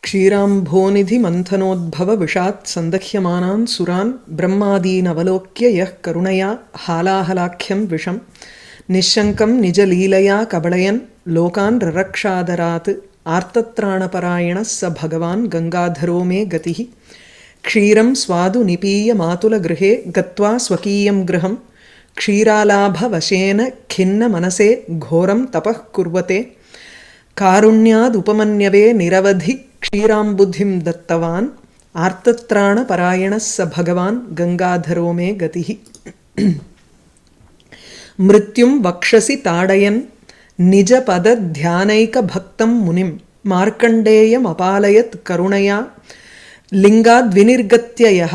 क्षीराम्भोनिधिमन्थनोद्भवविषात् सन्दह्यमानान् सुरान् ब्रह्मादीनवलोक्य यः करुणया हालाहलाख्यं विषं निःशङ्कं निजलीलया कबळयन् लोकान् ररक्षादरात् आर्तत्राणपरायणः स भगवान् गङ्गाधरो मे गतिः क्षीरं स्वादु निपीय मातुलगृहे गत्वा स्वकीयं गृहं क्षीरालाभवशेन खिन्नमनसे घोरं तपः कुर्वते कारुण्यादुपमन्यवे निरवधि क्षीराम्बुधिं दत्तवान् आर्तत्राणपरायणः स भगवान् गङ्गाधरो मे गतिः मृत्युं वक्षसि ताडयन् निजपदध्यानैकभक्तं मुनिं मार्कण्डेयमपालयत् करुणया लिङ्गाद्विनिर्गत्य यः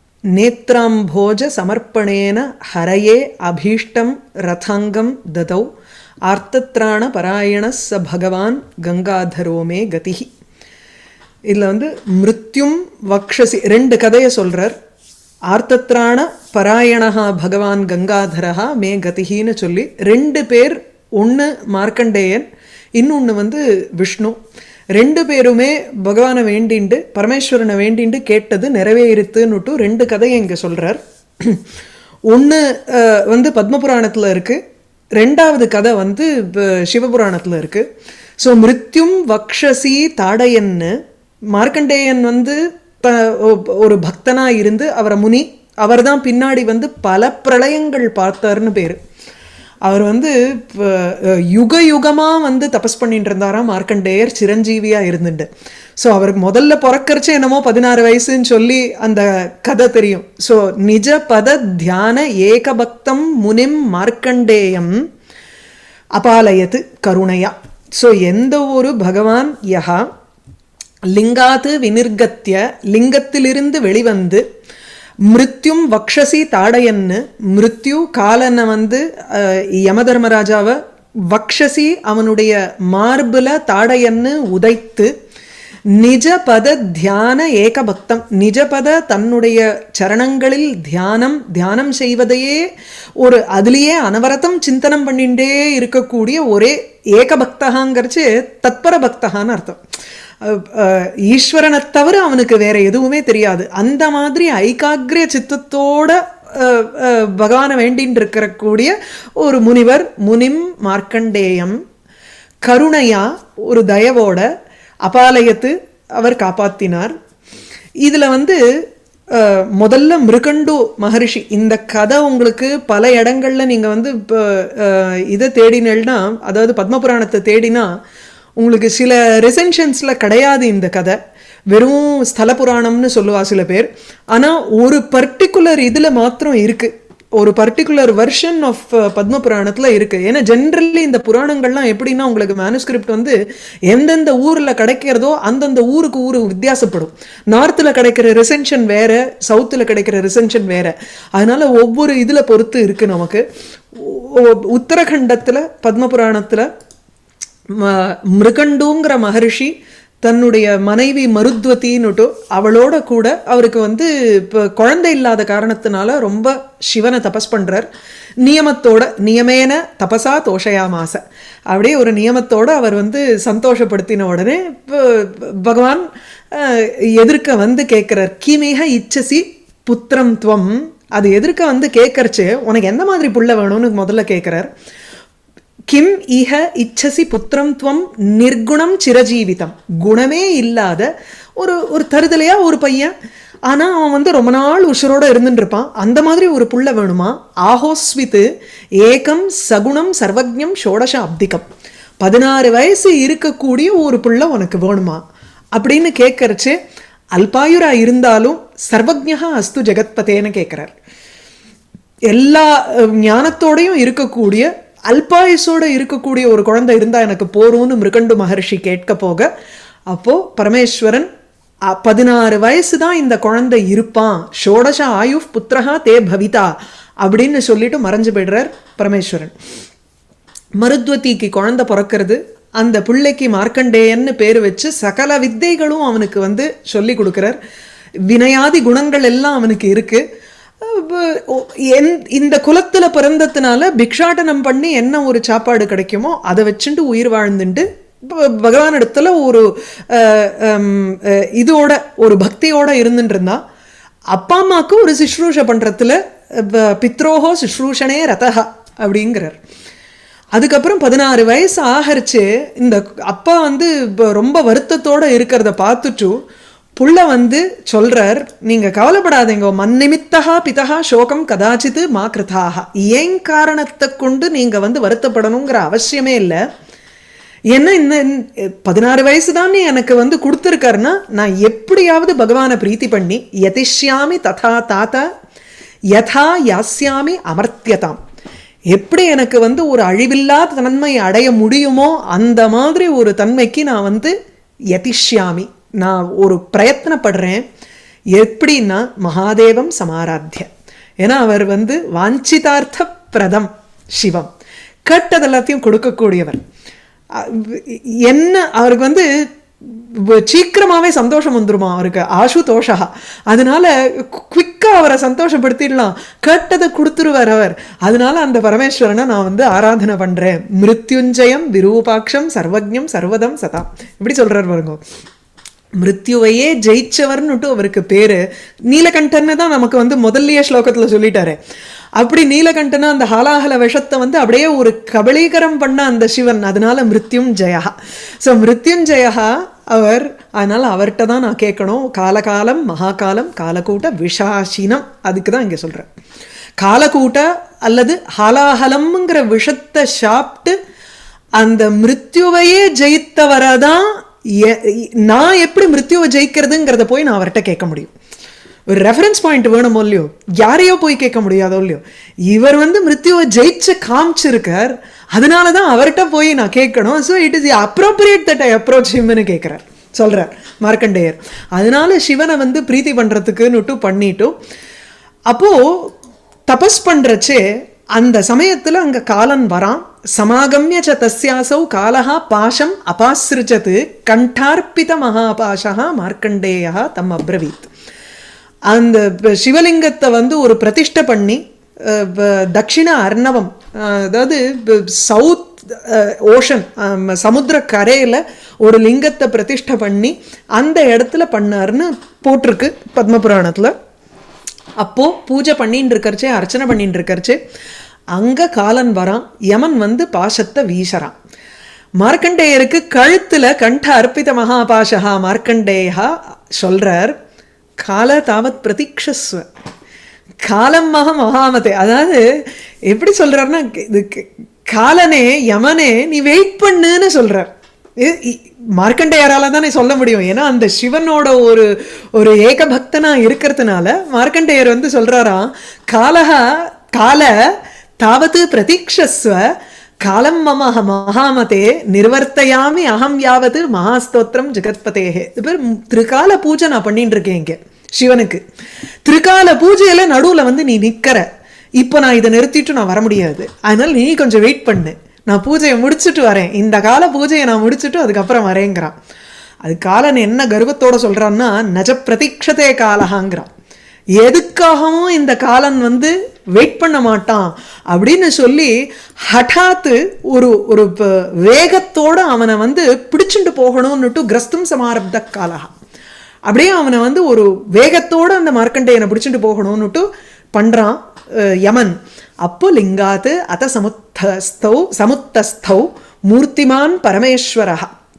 नेत्राम्भोजसमर्पणेन हरये अभीष्टं रथाङ्गं ददौ ஆர்த்தத்ராணபராயண ச பகவான் கங்காதரோ மே கதி இதில் வந்து மிருத்யும் வக்ஷசி ரெண்டு கதையை சொல்கிறார் ஆர்த்தத்ராண பராயணா பகவான் கங்காதரஹா மே கதிகின்னு சொல்லி ரெண்டு பேர் ஒன்று மார்க்கண்டேயன் இன்னொன்று வந்து விஷ்ணு ரெண்டு பேருமே பகவானை வேண்டிண்டு பரமேஸ்வரனை வேண்டிண்டு கேட்டது நிறைவேறுத்துன்னுட்டு ரெண்டு கதையை இங்கே சொல்கிறார் ஒன்று வந்து பத்மபுராணத்தில் இருக்குது ரெண்டாவது கதை வந்து சிவபுராணத்தில் இருக்குது ஸோ மிருத்யும் வக்ஷசி தாடையன்னு மார்க்கண்டேயன் வந்து ஒரு பக்தனாக இருந்து அவரை முனி அவர் தான் பின்னாடி வந்து பல பிரளயங்கள் பார்த்தார்னு பேர் அவர் வந்து யுக யுகமாக வந்து தபஸ் பண்ணிட்டு இருந்தாராம் மார்க்கண்டேயர் சிரஞ்சீவியாக இருந்துட்டு ஸோ அவருக்கு முதல்ல பிறக்கறச்சே என்னமோ பதினாறு வயசுன்னு சொல்லி அந்த கதை தெரியும் ஸோ நிஜ பத தியான ஏகபக்தம் முனிம் மார்க்கண்டேயம் அபாலயத்து கருணையா ஸோ எந்த ஒரு பகவான் யகா லிங்காத்து வினிர்கத்திய லிங்கத்திலிருந்து வெளிவந்து மிருத்யும் வக்ஷசி தாடையன்னு மிருத்யு காலனை வந்து யமதர்மராஜாவை வக்ஷசி அவனுடைய மார்புல தாடையன்னு உதைத்து நிஜபத தியான ஏகபக்தம் நிஜபத தன்னுடைய சரணங்களில் தியானம் தியானம் செய்வதையே ஒரு அதுலேயே அனவரதம் சிந்தனம் பண்ணிகிட்டே இருக்கக்கூடிய ஒரே ஏகபக்தகாங்கிறச்சு தத்பர பக்தகான்னு அர்த்தம் ஈஸ்வரனை தவிர அவனுக்கு வேற எதுவுமே தெரியாது அந்த மாதிரி ஐகாகிரிய சித்தத்தோட பகவானை வேண்டின்னு இருக்கக்கூடிய ஒரு முனிவர் முனிம் மார்க்கண்டேயம் கருணையா ஒரு தயவோட அபாலயத்து அவர் காப்பாத்தினார் இதில் வந்து முதல்ல மிருகண்டு மகரிஷி இந்த கதை உங்களுக்கு பல இடங்கள்ல நீங்கள் வந்து இப்போ இதை தேடினேன்னா அதாவது பத்மபுராணத்தை தேடினா உங்களுக்கு சில ரெசென்ஷன்ஸில் கிடையாது இந்த கதை வெறும் ஸ்தல புராணம்னு சொல்லுவா சில பேர் ஆனால் ஒரு பர்டிகுலர் இதில் மாத்திரம் இருக்குது ஒரு பர்டிகுலர் வெர்ஷன் ஆஃப் பத்ம புராணத்தில் இருக்குது ஏன்னா ஜென்ரலி இந்த புராணங்கள்லாம் எப்படின்னா உங்களுக்கு மேனுஸ்கிரிப்ட் வந்து எந்தெந்த ஊரில் கிடைக்கிறதோ அந்தந்த ஊருக்கு ஊர் வித்தியாசப்படும் நார்த்தில் கிடைக்கிற ரிசென்ஷன் வேறு சவுத்தில் கிடைக்கிற ரிசென்ஷன் வேறு அதனால் ஒவ்வொரு இதில் பொறுத்து இருக்குது நமக்கு உத்தரகண்டத்தில் பத்ம புராணத்தில் மிருகண்டுங்கிற மகரிஷி தன்னுடைய மனைவி மருத்வத்தின்னுட்டு அவளோட கூட அவருக்கு வந்து இப்போ குழந்தை இல்லாத காரணத்தினால ரொம்ப சிவனை தபஸ் பண்ணுறார் நியமத்தோட நியமேன தபசா தோஷயா மாச அப்படியே ஒரு நியமத்தோட அவர் வந்து சந்தோஷப்படுத்தின உடனே பகவான் எதிர்க்க வந்து கேட்குறார் கிமிக இச்சசி புத்திரம் துவம் அது எதிர்க்க வந்து கேட்கறச்சு உனக்கு எந்த மாதிரி புள்ள வேணும்னு முதல்ல கேட்குறார் கிம் இஹ இச்சசி புத்திரம் துவம் நிர்குணம் சிரஜீவிதம் குணமே இல்லாத ஒரு ஒரு தருதலையா ஒரு பையன் ஆனால் அவன் வந்து ரொம்ப நாள் உஷரோட இருந்துட்டு இருப்பான் அந்த மாதிரி ஒரு புள்ள வேணுமா ஆஹோஸ்வித்து ஏகம் சகுணம் சர்வஜம் ஷோடச அப்திகம் பதினாறு வயசு இருக்கக்கூடிய ஒரு புள்ள உனக்கு வேணுமா அப்படின்னு கேட்கறச்சு அல்பாயுரா இருந்தாலும் சர்வஜா அஸ்து ஜெகத்பதேன்னு கேட்குறார் எல்லா ஞானத்தோடையும் இருக்கக்கூடிய அல்பாயுசோட இருக்கக்கூடிய ஒரு குழந்தை இருந்தால் எனக்கு போரும்னு மிருகண்டு மகர்ஷி கேட்க போக அப்போ பரமேஸ்வரன் பதினாறு வயசு தான் இந்த குழந்தை இருப்பான் ஷோடச ஆயு புத்திரஹா தே பவிதா அப்படின்னு சொல்லிட்டு மறைஞ்சு போயிடுறார் பரமேஸ்வரன் மருத்வதிக்கு குழந்தை பிறக்கிறது அந்த பிள்ளைக்கு மார்க்கண்டேயன்னு பேர் வச்சு சகல வித்தைகளும் அவனுக்கு வந்து சொல்லி கொடுக்குறார் வினயாதி குணங்கள் எல்லாம் அவனுக்கு இருக்குது இந்த குலத்தில் பிறந்ததுனால பிக்ஷாட்டனம் பண்ணி என்ன ஒரு சாப்பாடு கிடைக்குமோ அதை வச்சுட்டு உயிர் வாழ்ந்துட்டு ப- பகவான் இடத்துல ஒரு அஹ், ஹம், அஹ், இதோட ஒரு பக்தியோட இருந்துட்டு இருந்தா அப்பா அம்மாவுக்கு ஒரு சுஷ்ரூஷ பண்றதுல அஹ், பித்ரோஹோ சுஷ்ரூஷனே ரதஹா அப்படிங்கிறார் அதுக்கப்புறம் பதினாறு வயசு ஆகரிச்சு இந்த அப்பா வந்து இப்ப ரொம்ப வருத்தத்தோட இருக்கிறத பார்த்துட்டு புள்ள வந்து சொல்றார் நீங்க கவலைப்படாதீங்க மன்னிமித்தகா பிதகா சோகம் கதாச்சித்து மா கிருதாக ஏன் காரணத்தை கொண்டு நீங்க வந்து வருத்தப்படணுங்கிற அவசியமே இல்லை ஏன்னா இந்த இந்த பதினாறு வயசு தான் எனக்கு வந்து கொடுத்துருக்காருன்னா நான் எப்படியாவது பகவானை பிரீத்தி பண்ணி யதிஷ்யாமி ததா தாத்தா யதா யாஸ்யாமி அமர்த்தியதாம் எப்படி எனக்கு வந்து ஒரு அழிவில்லாத தன்மை அடைய முடியுமோ அந்த மாதிரி ஒரு தன்மைக்கு நான் வந்து யதிஷ்யாமி நான் ஒரு பிரயத்தனப்படுறேன் எப்படின்னா மகாதேவம் சமாராத்திய ஏன்னா அவர் வந்து வாஞ்சிதார்த்த பிரதம் சிவம் கேட்டது எல்லாத்தையும் கொடுக்கக்கூடியவர் அ- என்ன அவருக்கு வந்து வ- சீக்கிரமாவே சந்தோஷம் வந்துருமா அவருக்கு ஆசுதோஷா அதனால குவிக்கா அவரை சந்தோஷப்படுத்திடலாம் கேட்டதை கொடுத்துருவார் அவர் அதனால அந்த பரமேஸ்வரனை நான் வந்து ஆராதனை பண்றேன் மிருத்யுஞ்சயம் விரூபாட்சம் சர்வஜம் சர்வதம் சதா இப்படி சொல்றாரு பாருங்க மிருத்யுவையே ஜெயிச்சவர்னுட்டு அவருக்கு பேரு நீலகண்டன்னு தான் நமக்கு வந்து முதல்லயே ஸ்லோகத்துல சொல்லிட்டாரு அப்படி நீலகண்டன அந்த ஹாலாஹல விஷத்தை வந்து அப்படியே ஒரு கபலீகரம் பண்ண அந்த சிவன் அதனால மிருத்யும் ஜெயா ஸோ மிருத்யுஞ்சயா அவர் அதனால அவர்கிட்ட தான் நான் கேட்கணும் காலகாலம் மகாகாலம் காலக்கூட்ட விஷாசினம் அதுக்கு தான் இங்க சொல்றேன் காலக்கூட்ட அல்லது ஹாலாஹலம்ங்கிற விஷத்தை சாப்பிட்டு அந்த மிருத்யுவையே ஜெயித்தவரை தான் எ- நான் எப்படி மிருத்யுவை ஜெயிக்கிறதுங்கிறத போய் நான் அவர்கிட்ட கேட்க முடியும் ஒரு ரெஃபரன்ஸ் பாயிண்ட் வேணுமோ இல்லையோ யாரையோ போய் கேட்க முடியாதோ இல்லையோ இவர் வந்து மிருத்யுவை ஜெயிச்சு காமிச்சிருக்கார் அதனால தான் அவர்கிட்ட போய் நான் கேட்கணும் so it is appropriate that I approach ஹிம்னு கேட்குறார் சொல்றார் மார்க்கண்டேயர் அதனால சிவனை வந்து பிரீத்தி பண்றதுக்குன்னுட்டு பண்ணிட்டு அப்போ தபஸ் பண்றச்சே அந்த சமயத்துல அங்க காலன் வரான் சமாகம்ய ச தஸ்யாசௌ காலஹா பாஷம் அபாசிருச்சது கண்டார்ப்பித மகாபாஷா மார்க்கண்டேயா தம் அப்ரவீத் அந்த ப- சிவலிங்கத்தை வந்து ஒரு பிரதிஷ்டை பண்ணி அஹ், ப- தட்சிண அர்ணவம் அஹ், அதாவது சவுத் ஓஷன் சமுத்திர கரையில ஒரு லிங்கத்தை பிரதிஷ்டை பண்ணி அந்த இடத்துல பண்ணாருன்னு போட்டிருக்கு பத்ம புராணத்துல அப்போ பூஜை பண்ணிட்டு இருக்கறச்சே அர்ச்சனை பண்ணிட்டு இருக்கறச்சே அங்க காலன் வரான் யமன் வந்து பாசத்தை வீசறான் மார்க்கண்டேயருக்கு கழுத்துல கண்ட அர்ப்பித மகாபாஷா மார்க்கண்டேயா சொல்றார் கால தாவத் பிரதீக்ஷஸ்வ காலம் மக மகாமதே அதாவது எப்படி சொல்றாருன்னா இது க- காலனே யமனே நீ வெயிட் பண்ணுன்னு சொல்றார் இ- இ- மார்க்கண்டேயரால தானே சொல்ல முடியும் ஏன்னா அந்த சிவனோட ஒரு ஒரு ஏக பக்தனா இருக்கிறதுனால மார்க்கண்டேயர் வந்து சொல்றாராம் காலஹா கால தாவத்து பிரதீக்ஷஸ்வ காலம் மம மகாமதே நிர்வர்த்தையாமி அகம் யாவது மகாஸ்தோத்திரம் ஜெகத்பதேஹே இது பேர் திரிகால பூஜை நான் பண்ணிட்டு இருக்கேன் இங்க சிவனுக்கு திரிகால பூஜையில நடுவுல வந்து நீ நிக்கிற இப்போ நான் இதை நிறுத்திட்டு நான் வர முடியாது அதனால நீ கொஞ்சம் வெயிட் பண்ணு நான் பூஜையை முடிச்சுட்டு வரேன் இந்த கால பூஜையை நான் முடிச்சுட்டு அதுக்கப்புறம் வரேங்கிறான் அது காலன் என்ன கர்வத்தோட சொல்றான்னா நஜ பிரதீட்சதே காலஹாங்கிறான் எதுக்காகவும் இந்த காலன் வந்து வெயிட் பண்ண மாட்டான் அப்படின்னு சொல்லி ஹఠாத்து ஒரு ஒரு ப- வேகத்தோட அவனை வந்து பிடிச்சுட்டு போகணும்னுட்டு கிரஸ்தும் சமாரப்த காலஹா அப்படியே அவனை வந்து ஒரு வேகத்தோட அந்த மார்க்கண்டேயனை பிடிச்சிட்டு போகணும்னுட்டு பண்றான் அஹ், யமன் அப்போ லிங்காத்து அத சமுத்தஸ்தௌ சமுத்தஸ்தௌ மூர்த்திமான் பரமேஸ்வரஹா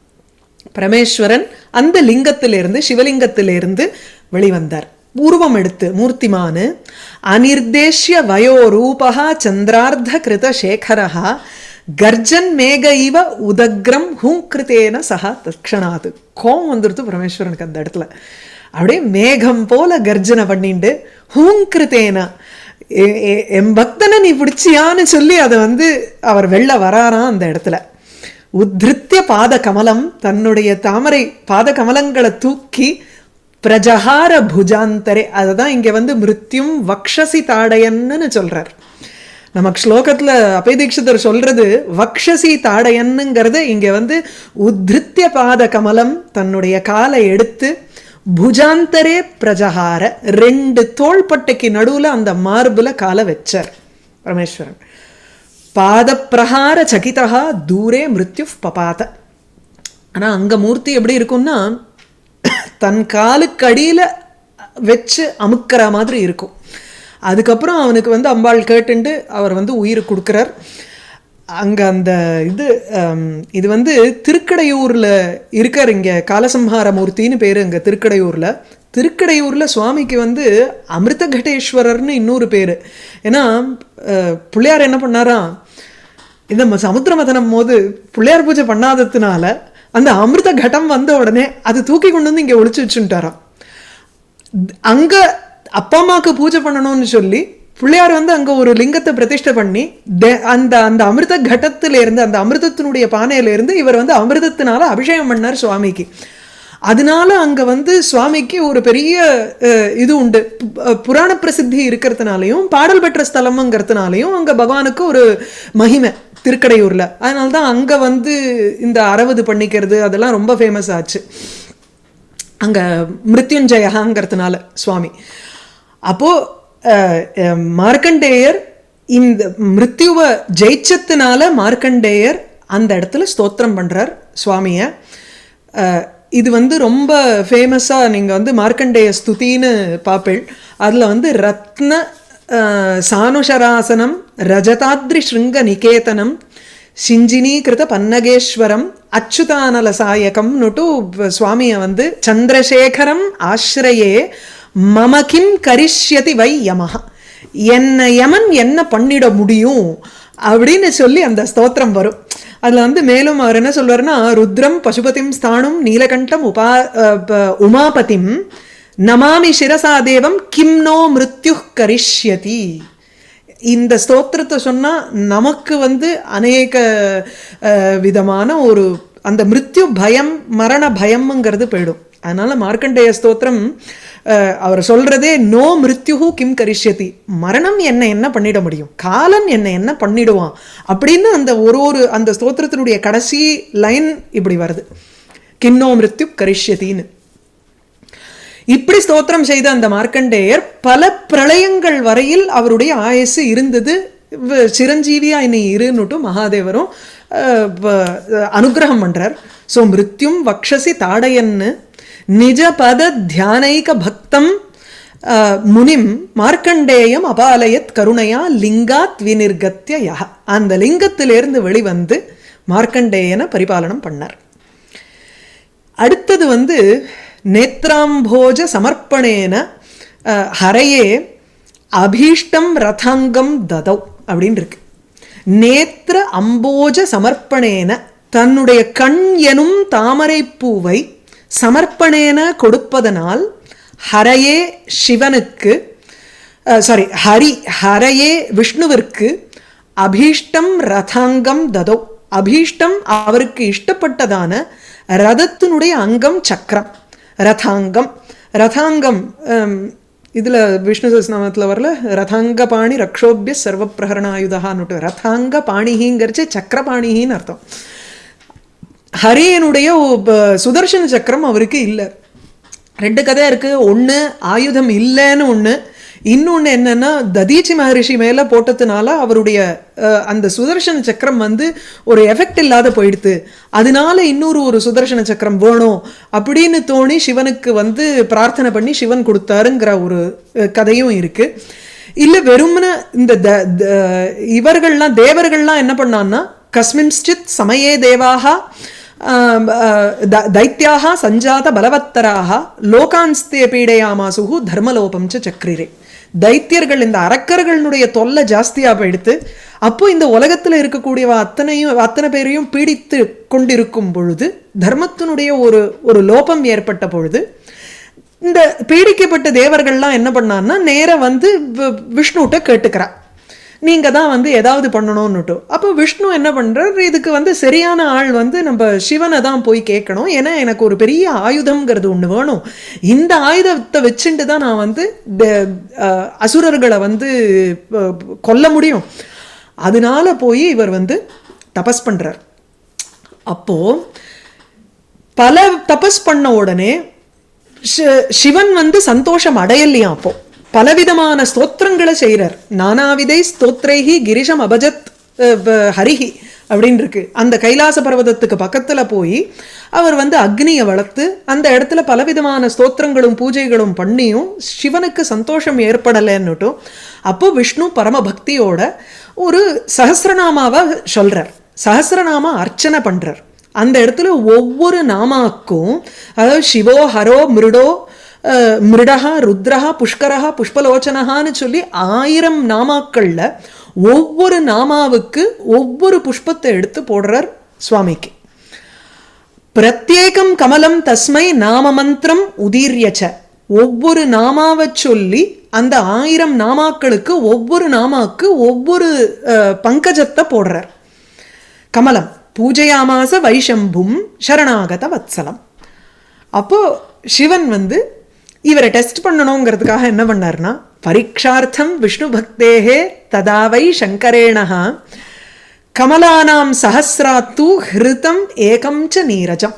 பரமேஸ்வரன் அந்த லிங்கத்திலிருந்து சிவலிங்கத்திலிருந்து வெளிவந்தார் பூர்வம் எடுத்து மூர்த்திமானு அனிர்தேஷ்ய வயோ ரூபா சந்திரார்த்த கிருத சேகரா கர்ஜன் மேக இவ உதக்ரம் ஹூங்கிருத்தேன சஹா தக்ஷணாது கோவம் வந்துடுது பரமேஸ்வரனுக்கு அந்த இடத்துல அப்படியே மேகம் போல கர்ஜனை பண்ணிண்டு ஹூங்கிருத்தேன எ- எ- என் பக்தனை நீ பிடிச்சியான்னு சொல்லி அதை வந்து அவர் வெளில வராராம் அந்த இடத்துல உத்ருத்திய பாத கமலம் தன்னுடைய தாமரை பாத கமலங்களை தூக்கி பிரஜஹார புஜாந்தரே அதுதான் இங்க வந்து மிருத்யும் வக்ஷசி தாடையன்னு சொல்றார் நமக்கு ஸ்லோகத்துல அபயதீட்சிதர் சொல்றது வக்ஷசி தாடையன்னுங்கிறது இங்க வந்து உத்ருத்திய பாத கமலம் தன்னுடைய காலை எடுத்து புஜாந்தரே பிரஜஹார ரெண்டு தோள்பட்டைக்கு நடுவுல அந்த மார்புல காலை வச்சார் பரமேஸ்வரன் பாதப்பிரஹார சகிதா தூரே மிருத்யு பபாத ஆனா அங்க மூர்த்தி எப்படி இருக்கும்னா தன் காலுக்கு அடியில வச்சு அமுக்கிற மாதிரி இருக்கும் அதுக்கப்புறம் அவனுக்கு வந்து அம்பாள் கேட்டுண்டு அவர் வந்து உயிர் கொடுக்குறார் அங்க அந்த இது ஹம், இது வந்து திருக்கடையூர்ல இருக்கார் இங்க காலசம்ஹார மூர்த்தின்னு பேரு அங்க திருக்கடையூர்ல திருக்கடையூர்ல சுவாமிக்கு வந்து அமிர்த கடேஸ்வரர்னு இன்னொரு பேரு ஏன்னா அஹ், பிள்ளையார் என்ன பண்ணாராம் இந்த ம- சமுத்திர மதனம் போது பிள்ளையார் பூஜை பண்ணாததுனால அந்த அமிர்த கடம் வந்த உடனே அது தூக்கி கொண்டு வந்து இங்க ஒளிச்சு வச்சுட்டாராம் அங்க அப்பா அம்மாவுக்கு பூஜை பண்ணணும்னு சொல்லி பிள்ளையார் வந்து அங்க ஒரு லிங்கத்தை பிரதிஷ்டை பண்ணி தே- அந்த அந்த அமிர்த கடத்துல இருந்து அந்த அமிர்தத்தினுடைய பானையில இருந்து இவர் வந்து அமிர்தத்தினால அபிஷேகம் பண்ணார் சுவாமிக்கு அதனால அங்க வந்து சுவாமிக்கு ஒரு பெரிய அஹ், இது உண்டு பு- அஹ், புராண பிரசித்தி இருக்கிறதுனாலையும் பாடல் பெற்ற ஸ்தலம்ங்கிறதுனாலையும் அங்க பகவானுக்கு ஒரு மகிமை திருக்கடையூர்ல அதனால தான் அங்க வந்து இந்த அறுபது பண்ணிக்கிறது அதெல்லாம் ரொம்ப ஃபேமஸ் ஆச்சு அங்க மிருத்யுஞ்சயகாங்கிறதுனால சுவாமி அப்போ அஹ், அஹ், மார்க்கண்டேயர் இந்த மிருத்யுவை ஜெயிச்சதுனால மார்க்கண்டேயர் அந்த இடத்துல ஸ்தோத்திரம் பண்றார் சுவாமிய அஹ், இது வந்து ரொம்ப ஃபேமஸாக நீங்கள் வந்து மார்க்கண்டேய ஸ்துதின்னு பார்ப்பேள் அதில் வந்து ரத்ன அஹ், சானுஷராசனம் ரஜதாத்ரி ஸ்ருங்க நிகேதனம் சிஞ்சினீகிருத பன்னகேஸ்வரம் அச்சுதானல சாயகம்னுட்டு சுவாமியை வந்து சந்திரசேகரம் ஆசிரயே மம கிம் கரிஷ்யதி வை யமஹ என்ன யமன் என்ன பண்ணிட முடியும் அப்படின்னு சொல்லி அந்த ஸ்தோத்திரம் வரும் அதுல வந்து மேலும் அவர் என்ன சொல்வாருன்னா ருத்ரம் பசுபதிம் ஸ்தானும் நீலகண்டம் உபா அஹ், ப- உமாபதிம் நமாமி சிரசா தேவம் கிம் நோ மிருத்யு கரிஷ்யதி இந்த ஸ்தோத்திரத்தை சொன்னா நமக்கு வந்து அநேக அஹ், விதமான ஒரு அந்த மிருத்யு பயம் மரண பயம்ங்கிறது போயிடும் அதனால மார்க்கண்டேய ஸ்தோத்திரம் அஹ், அவர் சொல்றதே நோ மிருத்யுஹு கிம் கரிஷ்யதி மரணம் என்ன என்ன பண்ணிட முடியும் காலன் என்ன என்ன பண்ணிடுவான் அப்படின்னு அந்த ஒரு ஒரு அந்த ஸ்தோத்திரத்தினுடைய கடைசி லைன் இப்படி வருது கின்னோ மிருத்யு கரிஷ்யத்தின்னு இப்படி ஸ்தோத்திரம் செய்த அந்த மார்க்கண்டேயர் பல பிரளயங்கள் வரையில் அவருடைய ஆயுசு இருந்தது வ- சிரஞ்சீவியா இனி இருன்னுட்டு மகாதேவரும் அஹ், வ- அனுக்கிரகம் பண்றார் ஸோ மிருத்யும் வக்ஷசி தாடயன்னு நிஜ பத தியானைக பக்தம் அஹ், முனிம் மார்க்கண்டேயம் அபாலயத் கருணையா லிங்காத் வினிர்கத்திய யஹ அந்த லிங்கத்திலிருந்து வெளிவந்து மார்க்கண்டேயனை பரிபாலனம் பண்ணார் அடுத்தது வந்து நேத்ராம்போஜ சமர்ப்பணேன அஹ், ஹரையே அபீஷ்டம் ரதாங்கம் ததௌ அப்படின்னு இருக்கு நேத்திர அம்போஜ சமர்ப்பணேன தன்னுடைய கண் எனும் தாமரை பூவை சமர்ப்பணேன கொடுப்பதனால் ஹரையே சிவனுக்கு சாரி ஹரி ஹரையே விஷ்ணுவிற்கு அபீஷ்டம் ரதாங்கம் ததோ அபீஷ்டம் அவருக்கு இஷ்டப்பட்டதான ரதத்தினுடைய அங்கம் சக்கரம் ரதாங்கம் ரதாங்கம் ஹம், இதுல விஷ்ணு சஸ்நாமத்தில் வரல ரதாங்க பாணி ரக்ஷோபிய சர்வ பிரகரணாயுதான்னுட்டு ரதாங்க பாணிகிங்கிறச்சு சக்கரபாணிகின்னு அர்த்தம் ஹரியனுடைய ஒ- சுதர்சன சக்கரம் அவருக்கு இல்லை ரெண்டு கதை இருக்கு ஒன்று ஆயுதம் இல்லைன்னு ஒன்று இன்னொன்று என்னன்னா ததீச்சி மகரிஷி மேலே போட்டதுனால அவருடைய அஹ், அந்த சுதர்சன சக்கரம் வந்து ஒரு எஃபெக்ட் இல்லாத போயிடுது அதனால இன்னொரு ஒரு சுதர்சன சக்கரம் வேணும் அப்படின்னு தோணி சிவனுக்கு வந்து பிரார்த்தனை பண்ணி சிவன் கொடுத்தாருங்கிற ஒரு அஹ், கதையும் இருக்கு இல்லை வெறுமன இந்த த த- இவர்கள்லாம் தேவர்கள்லாம் என்ன பண்ணான்னா கஸ்மின்ஸ்டித் சமயே தேவாக ஆம், அஹ், த- தைத்யாக சஞ்சாத பலவத்தராக லோகான்ஸ்தே பீடையாமாசுகு தர்மலோபம் ச சக்ரிரே தைத்தியர்கள் இந்த அரக்கர்களுடைய தொல்லை ஜாஸ்தியா போயிடுத்து அப்போ இந்த உலகத்துல இருக்கக்கூடிய அத்தனையும் அத்தனை பேரையும் பீடித்து கொண்டிருக்கும் பொழுது தர்மத்தினுடைய ஒரு ஒரு லோபம் ஏற்பட்ட பொழுது இந்த பீடிக்கப்பட்ட தேவர்கள்லாம் என்ன பண்ணான்னா நேரா வந்து வி- விஷ்ணுகிட்ட கேட்டுக்கிறா நீங்க தான் வந்து ஏதாவது பண்ணணும்னுட்டு அப்போ விஷ்ணு என்ன பண்றார் இதுக்கு வந்து சரியான ஆள் வந்து நம்ம சிவனை தான் போய் கேட்கணும் ஏன்னா எனக்கு ஒரு பெரிய ஆயுதம்ங்கிறது ஒண்ணு வேணும் இந்த ஆயுதத்தை வச்சுட்டு தான் நான் வந்து தே- அஹ், அசுரர்களை வந்து அஹ், கொல்ல முடியும் அதனால போய் இவர் வந்து தபஸ் பண்றார் அப்போ பல தபஸ் பண்ண உடனே ஷி- சிவன் வந்து சந்தோஷம் அடையலையாம் அப்போ பலவிதமான ஸ்தோத்திரங்களை செய்கிறார் நானாவிதை ஸ்தோத்ரைஹி கிரிஷம் அபஜத் அஹ், ப- ஹரிஹி அப்படின்னு இருக்கு அந்த கைலாச பர்வதத்துக்கு பக்கத்துல போய் அவர் வந்து அக்னியை வளர்த்து அந்த இடத்துல பலவிதமான ஸ்தோத்திரங்களும் பூஜைகளும் பண்ணியும் சிவனுக்கு சந்தோஷம் ஏற்படலைன்னுட்டும் அப்போ விஷ்ணு பரம பக்தியோட ஒரு சஹஸ்ரநாமாவை சொல்றார் சஹஸ்ரநாம அர்ச்சனை பண்றார் அந்த இடத்துல ஒவ்வொரு நாமாக்கும் அதாவது சிவோ ஹரோ மிருடோ அஹ், மிருடஹா ருத்ரஹா புஷ்கரஹா புஷ்பலோச்சனஹான்னு சொல்லி ஆயிரம் நாமாக்கள்ல ஒவ்வொரு நாமாவுக்கு ஒவ்வொரு புஷ்பத்தை எடுத்து போடுறார் சுவாமிக்கு பிரத்யேகம் கமலம் தஸ்மை நாம மந்திரம் உதீரியச்ச ஒவ்வொரு நாமாவை சொல்லி அந்த ஆயிரம் நாமாக்களுக்கு ஒவ்வொரு நாமாக்கு ஒவ்வொரு அஹ், பங்கஜத்தை போடுறார் கமலம் பூஜையாமாச வைஷம்பும் சரணாகத வத்சலம் அப்போ சிவன் வந்து இவரை டெஸ்ட் பண்ணணுங்கிறதுக்காக என்ன பண்ணார்னா பரீட்சார்த்தம் விஷ்ணு பக்தேகே ததாவை சங்கரேணஹா கமலானாம் சஹசிராத்து ஹிருதம் ஏகம் ச நீரஜம்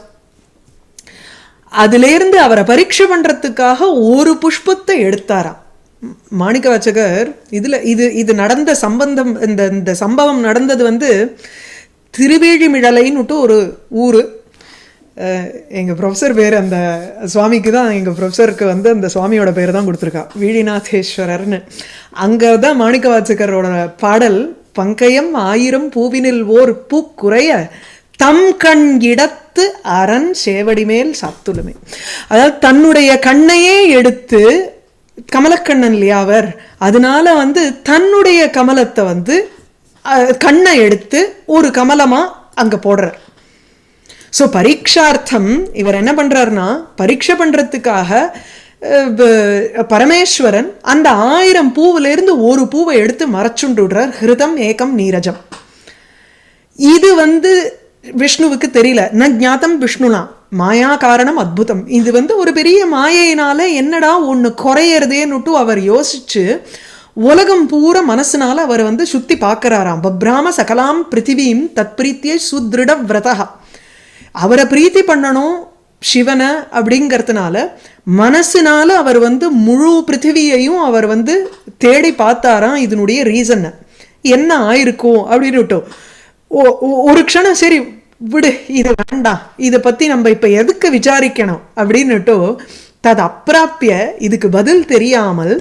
அதிலிருந்து அவரை பரீட்சை பண்றதுக்காக ஒரு புஷ்பத்தை எடுத்தாராம் மாணிக்க வாச்சகர் இதுல இது இது நடந்த சம்பந்தம் இந்த இந்த சம்பவம் நடந்தது வந்து திருவேழிமிழலைன்னுட்டு ஒரு ஊரு அஹ், எங்க ப்ரொஃபஸர் பேர் அந்த சுவாமிக்கு தான் எங்க ப்ரொஃபஸருக்கு வந்து அந்த சுவாமியோட பேர் தான் கொடுத்துருக்கா வீழிநாதேஸ்வரர்னு அங்கே தான் மாணிக்க வாச்சகரோட பாடல் பங்கயம் ஆயிரம் பூவினில் ஓர் பூ குறைய தம் கண் இடத்து அரண் சேவடி மேல் சாத்துலுமே அதாவது தன்னுடைய கண்ணையே எடுத்து கமலக்கண்ணன் இல்லையா அவர் அதனால வந்து தன்னுடைய கமலத்தை வந்து அஹ், கண்ணை எடுத்து ஒரு கமலமா அங்க போடுறார் ஸோ பரீட்சார்த்தம் இவர் என்ன பண்றாருன்னா பரீட்சை பண்றதுக்காக அஹ், ப- பரமேஸ்வரன் அந்த ஆயிரம் பூவுல இருந்து ஒரு பூவை எடுத்து மறைச்சுண்டு விடுறார் ஹிருதம் ஏகம் நீரஜம் இது வந்து விஷ்ணுவுக்கு தெரியல ந ஞாத்தம் விஷ்ணுனா மாயா காரணம் அத்புதம் இது வந்து ஒரு பெரிய மாயையினால என்னடா ஒன்று குறையறதேன்னுட்டு அவர் யோசிச்சு உலகம் பூரா மனசுனால அவர் வந்து சுத்தி பார்க்கறாராம் பப்ராம சகலாம் பிருத்திவீம் தத்பிரீத்திய சுத்ருட விரதா அவரை பிரீத்தி பண்ணணும் சிவனை அப்படிங்கிறதுனால மனசுனால அவர் வந்து முழு பிருத்திவியையும் அவர் வந்து தேடி பார்த்தாராம் இதனுடைய ரீசன் என்ன ஆயிருக்கும் அப்படின்னுட்டு ஓ- ஓ- ஒரு க்ஷணம் சரி விடு இது வேண்டாம் இதை பத்தி நம்ம இப்ப எதுக்கு விசாரிக்கணும் அப்படின்னுட்டு தது அப்பிராப்பிய இதுக்கு பதில் தெரியாமல்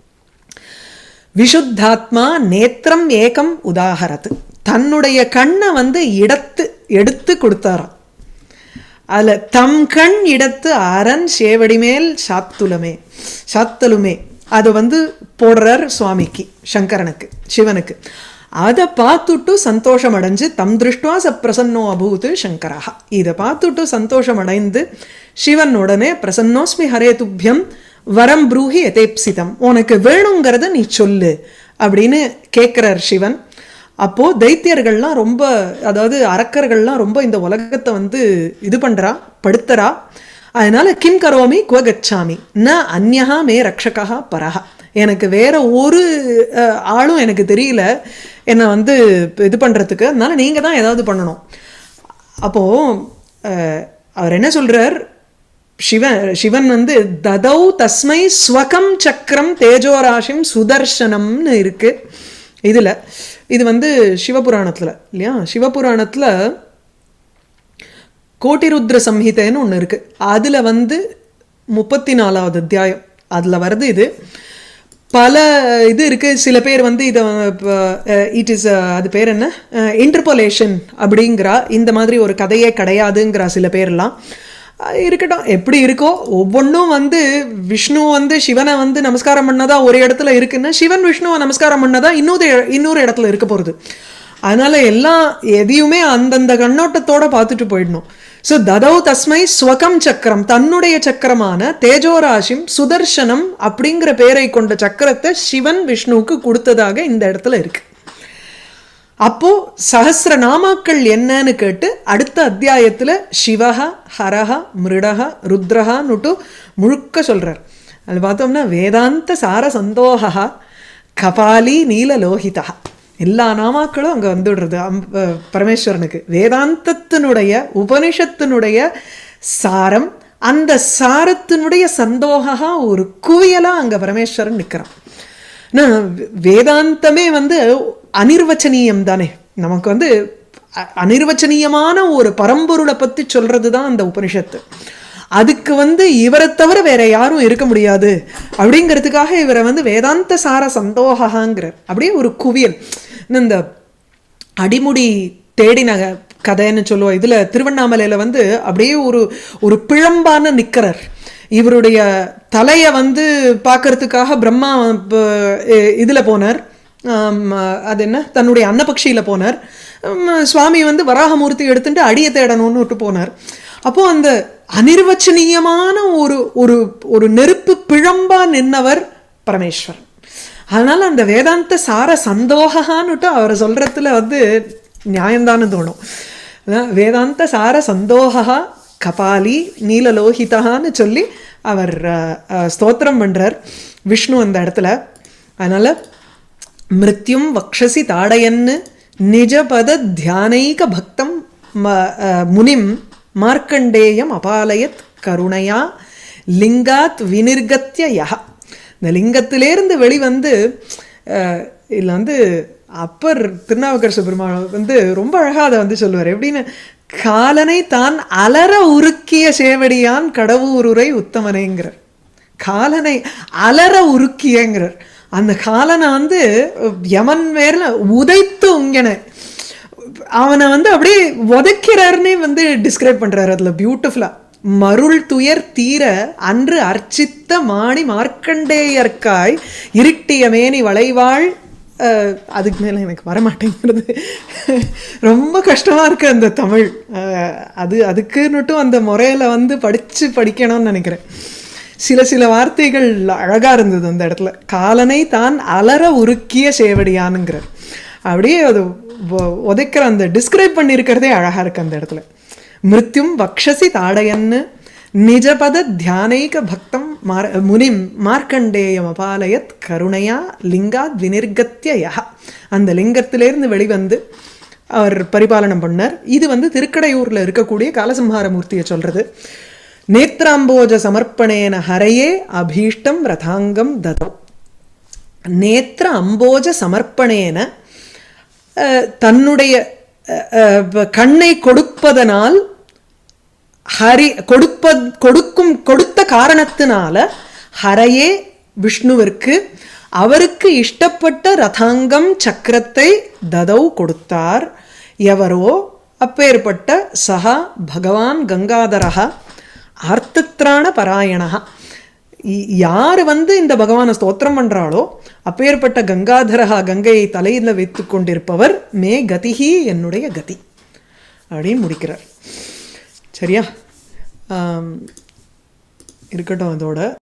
விஷுத்தாத்மா நேத்திரம் ஏகம் உதாகரத்து தன்னுடைய கண்ணை வந்து இடத்து எடுத்து கொடுத்தாராம் அதுல தம் கண் இடத்து அரண் சேவடி மேல் சாத்துலமே சாத்தலுமே அதை வந்து போடுறார் சுவாமிக்கு சங்கரனுக்கு சிவனுக்கு அதை பார்த்துட்டு சந்தோஷம் அடைஞ்சு தம் திருஷ்டுவா ச பிரசன்னோ அபூத் சங்கரஹா இதை பார்த்துட்டு சந்தோஷம் அடைந்து சிவன் உடனே பிரசன்னோஸ்மி ஹரே துப்பியம் வரம் ப்ரூஹி எதேப்சிதம் உனக்கு வேணுங்கிறத நீ சொல்லு அப்படின்னு கேட்கிறார் சிவன் அப்போ தைத்தியர்கள்லாம் ரொம்ப அதாவது அரக்கர்கள்லாம் ரொம்ப இந்த உலகத்தை வந்து இது பண்றா படுத்துறா அதனால கிம் கரோமி குவ கச்சாமி ந அந்யஹா மே ரக்ஷகா பரஹா எனக்கு வேற ஒரு அஹ், ஆளும் எனக்கு தெரியல என்னை வந்து இது பண்றதுக்கு அதனால நீங்க தான் ஏதாவது பண்ணணும் அப்போ அஹ், அவர் என்ன சொல்றார் சிவன் சிவன் வந்து ததௌ தஸ்மை ஸ்வகம் சக்கரம் தேஜோராசிம் சுதர்சனம்னு இருக்கு இதுல இது வந்து சிவபுராணத்துல இல்லையா சிவபுராணத்துல கோட்டிருத்ர சம்ஹிதைன்னு ஒன்று இருக்கு அதுல வந்து முப்பத்தி நாலாவது அத்தியாயம் அதுல வருது இது பல இது இருக்கு சில பேர் வந்து இதை இட் இஸ் அது பேர் என்ன இன்டர்போலேஷன் அப்படிங்கிறா இந்த மாதிரி ஒரு கதையே கிடையாதுங்கிறா சில பேர்லாம் அஹ் இருக்கட்டும் எப்படி இருக்கோ ஒவ்வொன்றும் வந்து விஷ்ணு வந்து சிவனை வந்து நமஸ்காரம் பண்ணதா ஒரு இடத்துல இருக்குன்னா சிவன் விஷ்ணுவை நமஸ்காரம் பண்ணதா இன்னொரு இன்னொரு இடத்துல இருக்க போகிறது அதனால எல்லாம் எதையுமே அந்தந்த கண்ணோட்டத்தோட பார்த்துட்டு போயிடணும் ஸோ ததௌ தஸ்மை ஸ்வகம் சக்கரம் தன்னுடைய சக்கரமான தேஜோராசிம் சுதர்சனம் அப்படிங்கிற பேரை கொண்ட சக்கரத்தை சிவன் விஷ்ணுவுக்கு கொடுத்ததாக இந்த இடத்துல இருக்கு அப்போ சஹசிர நாமாக்கள் என்னன்னு கேட்டு அடுத்த அத்தியாயத்துல சிவஹ ஹரஹ மிருடஹ ருத்ரஹான்னுட்டு முழுக்க சொல்றார் அது பார்த்தோம்னா வேதாந்த சார சந்தோகா கபாலி நீலலோகிதா எல்லா நாமாக்களும் அங்க வந்துடுறது அம்- அஹ் பரமேஸ்வரனுக்கு வேதாந்தத்தினுடைய உபனிஷத்தினுடைய சாரம் அந்த சாரத்தினுடைய சந்தோகா ஒரு குவியலா அங்க பரமேஸ்வரன் நிக்கிறான் நான் வேதாந்தமே வந்து அனிர்வச்சனீயம் தானே நமக்கு வந்து அ- அனிர்வச்சனீயமான ஒரு பரம்பொருளை பத்தி சொல்றது தான் அந்த உபனிஷத்து அதுக்கு வந்து இவரை தவிர வேற யாரும் இருக்க முடியாது அப்படிங்கிறதுக்காக இவரை வந்து வேதாந்த சார சந்தோகாங்கிறார் அப்படியே ஒரு குவியல் இன்னும் இந்த அடிமுடி தேடின கதைன்னு சொல்லுவோம் இதுல திருவண்ணாமலையில வந்து அப்படியே ஒரு ஒரு பிழம்பான நிக்கரர் இவருடைய தலையை வந்து பார்க்கறதுக்காக பிரம்மா இப்ப, இ- இதுல போனார் ஆம், அது என்ன தன்னுடைய அன்னபக்ஷியில போனார் உம், சுவாமி வந்து வராகமூர்த்தி எடுத்துட்டு அடியை தேடணும்னு விட்டு போனார் அப்போ அந்த அனிர்வச்சனீயமான ஒரு ஒரு ஒரு நெருப்பு பிழம்பா நின்னவர் பரமேஸ்வரன் அதனால அந்த வேதாந்த சார சந்தோகான்னுட்டு அவர் சொல்றதுல வந்து நியாயம்தான்னு தோணும் அதான் வேதாந்த சார சந்தோகா கபாலி நீலலோகிதான்னு சொல்லி அவர் அஹ், அஹ், ஸ்தோத்திரம் பண்றார் விஷ்ணு அந்த இடத்துல அதனால மிருத்யும் வக்ஷசி தாடயன்னு நிஜபத தியானைக பக்தம் ம- அஹ், முனிம் மார்க்கண்டேயம் அபாலயத் கருணையா லிங்காத் வினிர்கத்திய யஹ இந்த லிங்கத்திலேருந்து வெளிவந்து அஹ், இதுல வந்து அப்பர் திருநாவுக்கரசு பெருமாள் வந்து ரொம்ப அழகா அதை வந்து சொல்லுவார் எப்படின்னு காலனை தான் அலற உருக்கிய சேவடியான் கடவுருரை உத்தமனேங்கிறார் காலனை அலற உருக்கியங்கிறார் அந்த காலனை வந்து யமன் மேல உதைத்து உங்கன அவனை வந்து அப்படியே உதைக்கிறாருன்னே வந்து டிஸ்கிரைப் பண்றாரு அதுல பியூட்டிஃபுல்லா மருள் துயர் தீர அன்று அர்ச்சித்த மாணி மார்க்கண்டேயர்க்காய் இருட்டிய மேனி வளைவாள் அஹ், அதுக்கு மேல எனக்கு வரமாட்டேங்கிறது ரொம்ப கஷ்டமா இருக்கு அந்த தமிழ் அஹ், அது அதுக்குன்னுட்டும் அந்த முறையில வந்து படிச்சு படிக்கணும்னு நினைக்கிறேன் சில சில வார்த்தைகள் அழகா இருந்தது அந்த இடத்துல காலனை தான் அலற உருக்கிய சேவடியானுங்கிறார் அப்படியே அது உ- உதைக்கிற அந்த டிஸ்கிரைப் பண்ணியிருக்கிறதே அழகா இருக்கு அந்த இடத்துல மிருத்யும் வக்ஷசி தாடயன்னு நிஜபத தியானைக பக்தம் மார் முனிம் மார்க்கண்டேயம் அபாலயத் கருணையா லிங்காத் வினிர்கத்திய யஹ அந்த லிங்கத்திலேருந்து வெளிவந்து அவர் பரிபாலனம் பண்ணார் இது வந்து திருக்கடையூர்ல இருக்கக்கூடிய காலசம்ஹார மூர்த்தியை சொல்றது நேத்ராம்போஜ சமர்ப்பணேன ஹரையே அபீஷ்டம் ரதாங்கம் ததோ நேத்திர அம்போஜ சமர்ப்பணேன அஹ், தன்னுடைய அஹ், அஹ், கண்ணை கொடுப்பதனால் ஹரி கொடுப்ப கொடுக்கும் கொடுத்த காரணத்தினால ஹரையே விஷ்ணுவிற்கு அவருக்கு இஷ்டப்பட்ட ரதாங்கம் சக்கரத்தை ததௌ கொடுத்தார் எவரோ அப்பேற்பட்ட சஹா பகவான் கங்காதரஹா ஆர்த்தத்ராண பராயணஹா இ- யார் வந்து இந்த பகவானை ஸ்தோத்திரம் பண்றாளோ அப்பேற்பட்ட கங்காதரஹா கங்கையை தலையில வைத்துக் கொண்டிருப்பவர் மே கதிஹி என்னுடைய கதி அப்படின்னு முடிக்கிறார் சரியா ஆம், இருக்கட்டும் அதோட